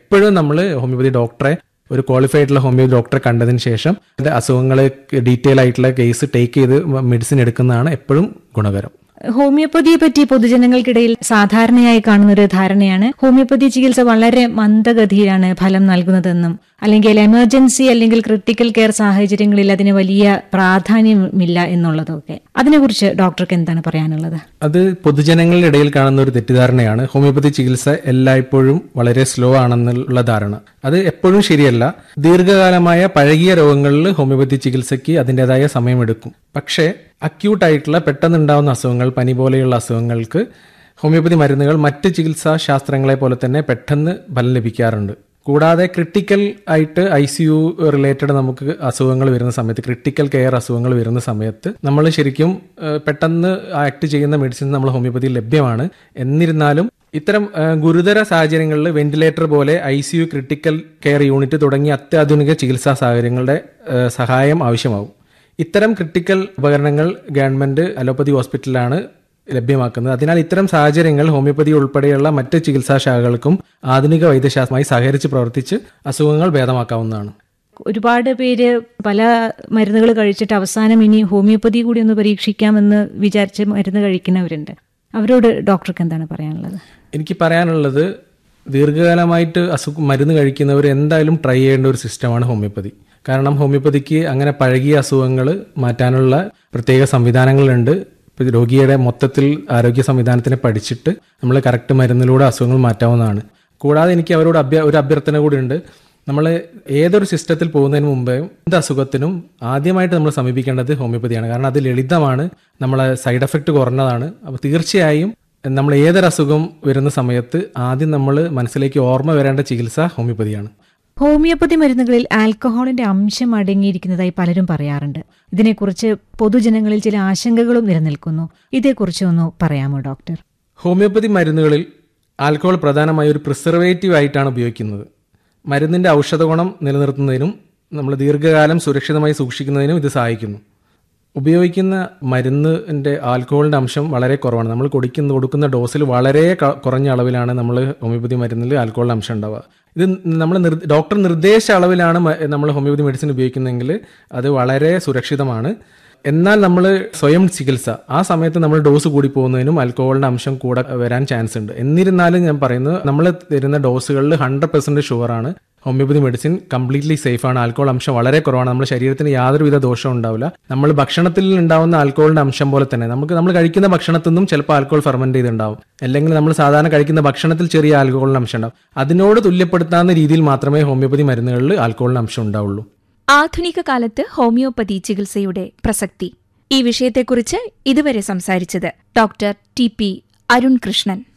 എപ്പോഴും നമ്മൾ ഹോമിയോപ്പതി ഡോക്ടറെ ഒരു ക്വാളിഫൈഡ് ആയിട്ടുള്ള ഹോമിയോ ഡോക്ടറെ കണ്ടതിന് ശേഷം ഇത് അസുഖങ്ങൾ ഡീറ്റെയിൽ ആയിട്ടുള്ള കേസ് ടേക്ക് ചെയ്ത് മെഡിസിൻ എടുക്കുന്നതാണ് എപ്പോഴും ഗുണകരം ഹോമിയോപ്പതിയെ പറ്റി പൊതുജനങ്ങൾക്കിടയിൽ സാധാരണയായി കാണുന്ന ഒരു ധാരണയാണ് ഹോമിയോപ്പതി ചികിത്സ വളരെ മന്ദഗതിയിലാണ് ഫലം നൽകുന്നതെന്നും അല്ലെങ്കിൽ എമർജൻസി അല്ലെങ്കിൽ ക്രിട്ടിക്കൽ കെയർ സാഹചര്യങ്ങളിൽ അതിന് വലിയ പ്രാധാന്യമില്ല എന്നുള്ളതൊക്കെ അതിനെക്കുറിച്ച് ഡോക്ടർക്ക് എന്താണ് പറയാനുള്ളത് അത് പൊതുജനങ്ങളുടെ ഇടയിൽ കാണുന്ന ഒരു തെറ്റിദ്ധാരണയാണ് ഹോമിയോപ്പതി ചികിത്സ എല്ലായ്പ്പോഴും വളരെ സ്ലോ ആണെന്നുള്ള ധാരണ അത് എപ്പോഴും ശരിയല്ല ദീർഘകാലമായ പഴകിയ രോഗങ്ങളിൽ ഹോമിയോപ്പതി ചികിത്സയ്ക്ക് അതിൻ്റെതായ സമയമെടുക്കും പക്ഷേ അക്യൂട്ട് ആയിട്ടുള്ള പെട്ടെന്നുണ്ടാവുന്ന അസുഖങ്ങൾ പനി പോലെയുള്ള അസുഖങ്ങൾക്ക് ഹോമിയോപ്പതി മരുന്നുകൾ മറ്റ് ചികിത്സാ ശാസ്ത്രങ്ങളെ പോലെ തന്നെ പെട്ടെന്ന് ഫലം ലഭിക്കാറുണ്ട് കൂടാതെ ക്രിട്ടിക്കൽ ആയിട്ട് ഐ സി യു റിലേറ്റഡ് നമുക്ക് അസുഖങ്ങൾ വരുന്ന സമയത്ത് ക്രിട്ടിക്കൽ കെയർ അസുഖങ്ങൾ വരുന്ന സമയത്ത് നമ്മൾ ശരിക്കും ഏഹ്, പെട്ടെന്ന് ആക്ട് ചെയ്യുന്ന മെഡിസിൻ നമ്മൾ ഹോമിയോപ്പതിയിൽ ലഭ്യമാണ് എന്നിരുന്നാലും ഇത്തരം ഏഹ്, ഗുരുതര സാഹചര്യങ്ങളിൽ വെന്റിലേറ്റർ പോലെ I C U critical care unit തുടങ്ങിയ അത്യാധുനിക ചികിത്സാ സാഹചര്യങ്ങളുടെ ഏഹ്, സഹായം ആവശ്യമാവും ഇത്തരം ക്രിട്ടിക്കൽ ഉപകരണങ്ങൾ ഗവൺമെന്റ് അലോപ്പതി ഹോസ്പിറ്റലിലാണ് ലഭ്യമാക്കുന്നത് അതിനാൽ ഇത്തരം സാഹചര്യങ്ങൾ ഹോമിയോപ്പതി ഉൾപ്പെടെയുള്ള മറ്റ് ചികിത്സാ ശാഖകൾക്കും ആധുനിക വൈദ്യശാസ്ത്രമായി സഹകരിച്ച് പ്രവർത്തിച്ച് അസുഖങ്ങൾ ഭേദമാക്കാവുന്നതാണ് ഒരുപാട് പേര് പല മരുന്നുകൾ കഴിച്ചിട്ട് അവസാനം ഇനി ഹോമിയോപ്പതി കൂടി ഒന്ന് പരീക്ഷിക്കാമെന്ന് വിചാരിച്ച് മരുന്ന് കഴിക്കുന്നവരുണ്ട് അവരോട് ഡോക്ടർക്ക് എന്താണ് പറയാനുള്ളത് എനിക്ക് പറയാനുള്ളത് ദീർഘകാലമായിട്ട് അസുഖം മരുന്ന് കഴിക്കുന്നവർ എന്തായാലും ട്രൈ ചെയ്യേണ്ട ഒരു സിസ്റ്റമാണ് ഹോമിയോപ്പതി കാരണം ഹോമിയോപ്പതിക്ക് അങ്ങനെ പഴകിയ അസുഖങ്ങൾ മാറ്റാനുള്ള പ്രത്യേക സംവിധാനങ്ങളുണ്ട് ഇപ്പൊ രോഗിയുടെ മൊത്തത്തിൽ ആരോഗ്യ സംവിധാനത്തിനെ പഠിച്ചിട്ട് നമ്മൾ കറക്റ്റ് മരുന്നിലൂടെ അസുഖങ്ങൾ മാറ്റാവുന്നതാണ് കൂടാതെ എനിക്ക് അവരോട് അഭ്യ ഒരു അഭ്യർത്ഥന കൂടി ഉണ്ട് നമ്മൾ ഏതൊരു സിസ്റ്റത്തിൽ പോകുന്നതിന് മുമ്പേ എന്ത് അസുഖത്തിനും ആദ്യമായിട്ട് നമ്മൾ സമീപിക്കേണ്ടത് ഹോമിയോപ്പതിയാണ് കാരണം അത് ലളിതമാണ് നമ്മളെ സൈഡ് എഫക്റ്റ് കുറഞ്ഞതാണ് അപ്പോൾ തീർച്ചയായും നമ്മൾ ഏതൊരു അസുഖം വരുന്ന സമയത്ത് ആദ്യം നമ്മൾ മനസ്സിലേക്ക് ഓർമ്മ വരേണ്ട ചികിത്സ ഹോമിയോപ്പതിയാണ് ഹോമിയോപ്പതി മരുന്നുകളിൽ ആൽക്കഹോളിന്റെ അംശം അടങ്ങിയിരിക്കുന്നതായി പലരും പറയാറുണ്ട് ഇതിനെക്കുറിച്ച് പൊതുജനങ്ങളിൽ ചില ആശങ്കകളും നിലനിൽക്കുന്നു ഇതേക്കുറിച്ച് ഒന്ന് പറയാമോ ഡോക്ടർ ഹോമിയോപ്പതി മരുന്നുകളിൽ ആൽക്കഹോൾ പ്രധാനമായി ഒരു പ്രിസർവേറ്റീവ് ആയിട്ടാണ് ഉപയോഗിക്കുന്നത് മരുന്നിന്റെ ഔഷധ ഗുണം നിലനിർത്തുന്നതിനും നമ്മൾ ദീർഘകാലം സുരക്ഷിതമായി സൂക്ഷിക്കുന്നതിനും ഇത് സഹായിക്കുന്നു ഉപയോഗിക്കുന്ന മരുന്നിന്റെ ആൽക്കഹോളിന്റെ അംശം വളരെ കുറവാണ് നമ്മൾ കൊടുക്കുന്ന കൊടുക്കുന്ന ഡോസിൽ വളരെ ക- കുറഞ്ഞ അളവിലാണ് നമ്മൾ ഹോമിയോപ്പതി മരുന്നിൽ ആൽക്കഹോളിന്റെ അംശം ഉണ്ടാവുക ഇത് നമ്മൾ നിർ- ഡോക്ടർ നിർദ്ദേശ അളവിലാണ് മ- നമ്മൾ ഹോമിയോപ്പതി മെഡിസിൻ ഉപയോഗിക്കുന്നതെങ്കിൽ അത് വളരെ സുരക്ഷിതമാണ് എന്നാൽ നമ്മൾ സ്വയം ചികിത്സ ആ സമയത്ത് നമ്മൾ ഡോസ് കൂടി പോകുന്നതിനും ആൽക്കഹോളിന്റെ അംശം കൂടെ വരാൻ ചാൻസ് ഉണ്ട് എന്നിരുന്നാലും ഞാൻ പറയുന്നത് നമ്മൾ തരുന്ന ഡോസുകളിൽ ഹൺഡ്രഡ് പെർസെന്റ് ഷുവർ ആണ് ഹോമിയോപ്പതി മെഡിസിൻ കംപ്ലീറ്റ്ലി സേഫ് ആണ് ആൽക്കഹോൾ അംശം വളരെ കുറവാണ് നമ്മുടെ ശരീരത്തിന് യാതൊരുവിധ ദോഷവും ഉണ്ടാവില്ല നമ്മൾ ഭക്ഷണത്തിൽ ഉണ്ടാവുന്ന ആൽക്കഹോളിന്റെ അംശം പോലെ തന്നെ നമുക്ക് നമ്മൾ കഴിക്കുന്ന ഭക്ഷണത്തിൽ നിന്നും ചിലപ്പോൾ ആൽക്കഹോൾ ഫെർമെന്റ് ചെയ്തുണ്ടാവും അല്ലെങ്കിൽ നമ്മൾ സാധാരണ കഴിക്കുന്ന ഭക്ഷണത്തിൽ ചെറിയ ആൽക്കഹോളിന്റെ അംശം ഉണ്ടാവും അതിനോട് തുല്യപ്പെടുത്താവുന്ന രീതിയിൽ മാത്രമേ ഹോമിയോപ്പതി മരുന്നുകളിൽ ആൽക്കഹോളിന്റെ അംശം ഉണ്ടാവുള്ളൂ ആധുനിക കാലത്ത് ഹോമിയോപ്പതി ചികിത്സയുടെ പ്രസക്തി ഈ വിഷയത്തെക്കുറിച്ച് ഇതുവരെ സംസാരിച്ചത് doctor T P Arun Krishnan